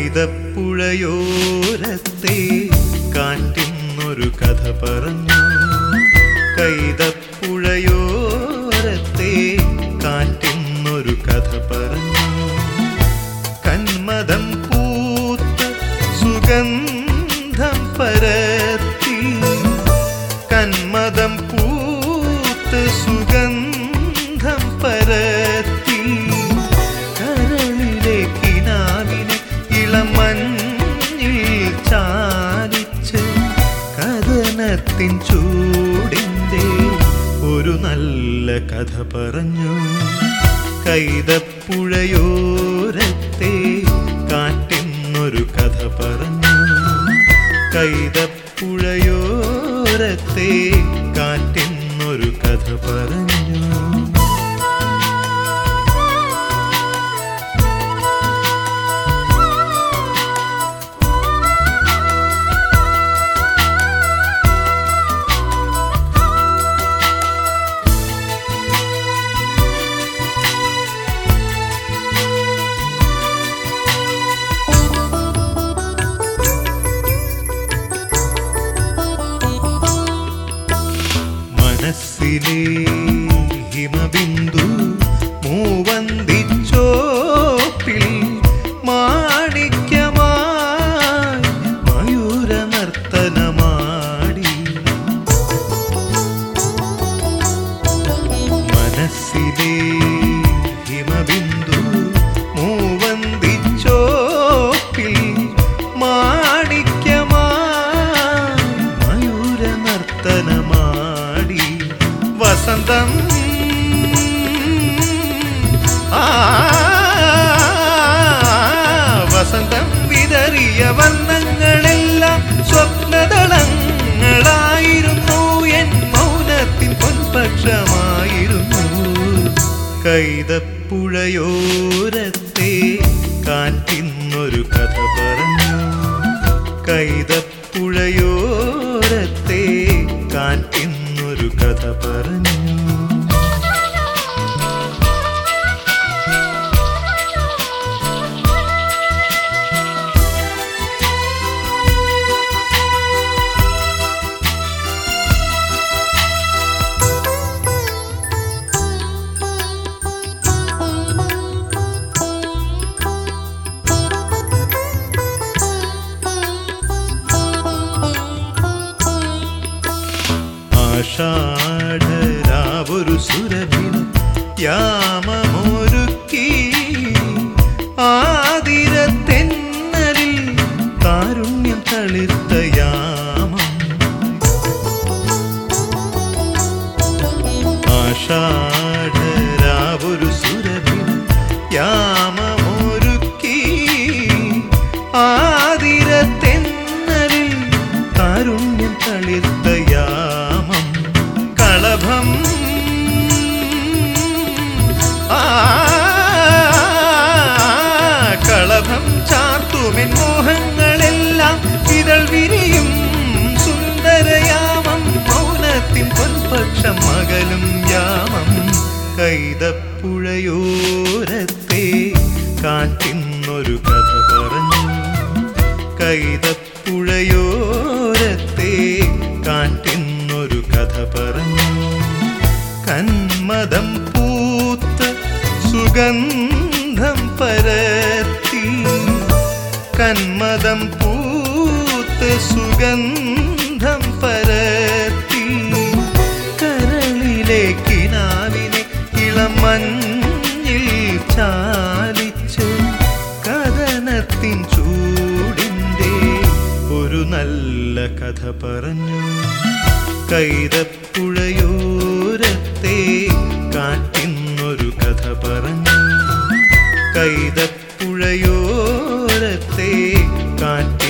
കൈതപ്പുഴയോരത്തെ കാറ്റിന്നൊരു കഥ പറഞ്ഞു കൈതപ്പുഴയോരത്തെ കാറ്റിന്നൊരു കഥ പറഞ്ഞു കന്മദം പൂത്ത് സുഗന്ധം പരത്തി കന്മദം പൂത്ത് സുഗന്ധം പരത്തി കരളിലെ കിനാവിനെ ഇളമഞ്ഞിൽ ചാലിച്ച് കഥനത്തിൻ ചൂടിൻ്റെ ഒരു നല്ല കഥ പറഞ്ഞു കൈതപ്പുഴയോരത്തെ കാറ്റിന്നൊരു കഥ പറഞ്ഞു കൈതപ്പുഴയോരത്തെ കാറ്റിന്നൊരു കഥ പറഞ്ഞു മനസ്സിലെ ഹിമബിന്ദു മൂവന്തിച്ചോപ്പിൽ മാണിക്യമായി മയൂരനർത്തനമാടി മനസ്സിലെ ഹിമബിന്ദു മൂവന്തിച്ചോപ്പിൽ മാണിക്യമായി മയൂരനർത്തനമാടി വസന്തം ആ വസന്തം വിതറിയ വർണ്ണങ്ങളെല്ലാം സ്വപ്നദളങ്ങളായിരുന്നു എൻ മൗനത്തിൻ പൊൻപക്ഷമായിരുന്നു കൈതപ്പുഴയോരത്തെ കാറ്റിന്നൊരു കഥ പറഞ്ഞു കൈതപ്പുഴയോരത്തെ കാറ്റിന്നൊരു കഥ പറഞ്ഞു ആഷാഢരാവൊരു സുരഭിൽ യാമമൊരുക്കി ആതിരത്തെന്നലിൽ കാരുണ്യം തളിർത്ത യാമം ആഷാഢരാവൊരു സുരഭിൽ യാമമൊരുക്കി ആതിരത്തെന്നലിൽ കാരുണ്യം തളിർത്ത യാമം കളഭം ആ കളഭം ചാർത്തുമെൻ മോഹങ്ങളെല്ലാം ഇതൾ വിരിയും സുന്ദരയാമം മൗനത്തിൻ പൊൻപക്ഷം മകലും യാമം കൈതപ്പുഴയോരത്തെ കാറ്റിന്നൊരു കഥ പറഞ്ഞു കൈതപ്പുഴയോരത്തെ കാറ്റിന്നൊരു കഥ പറഞ്ഞു കന്മദം പൂത്ത് സുഗന്ധം പരത്തി കന്മദം പൂത്ത് സുഗന്ധം പരത്തി കരളിലെ കിനാവിനെ ഇളമഞ്ഞിൽ ചാലിച്ച് കഥനത്തിൻ ചൂടിൻ്റെ ഒരു നല്ല കഥ പറഞ്ഞു കൈതപ്പുഴയോരത്തെ കാറ്റിന്നൊരു കഥ പറഞ്ഞു കൈതപ്പുഴയോരത്തെ കാറ്റി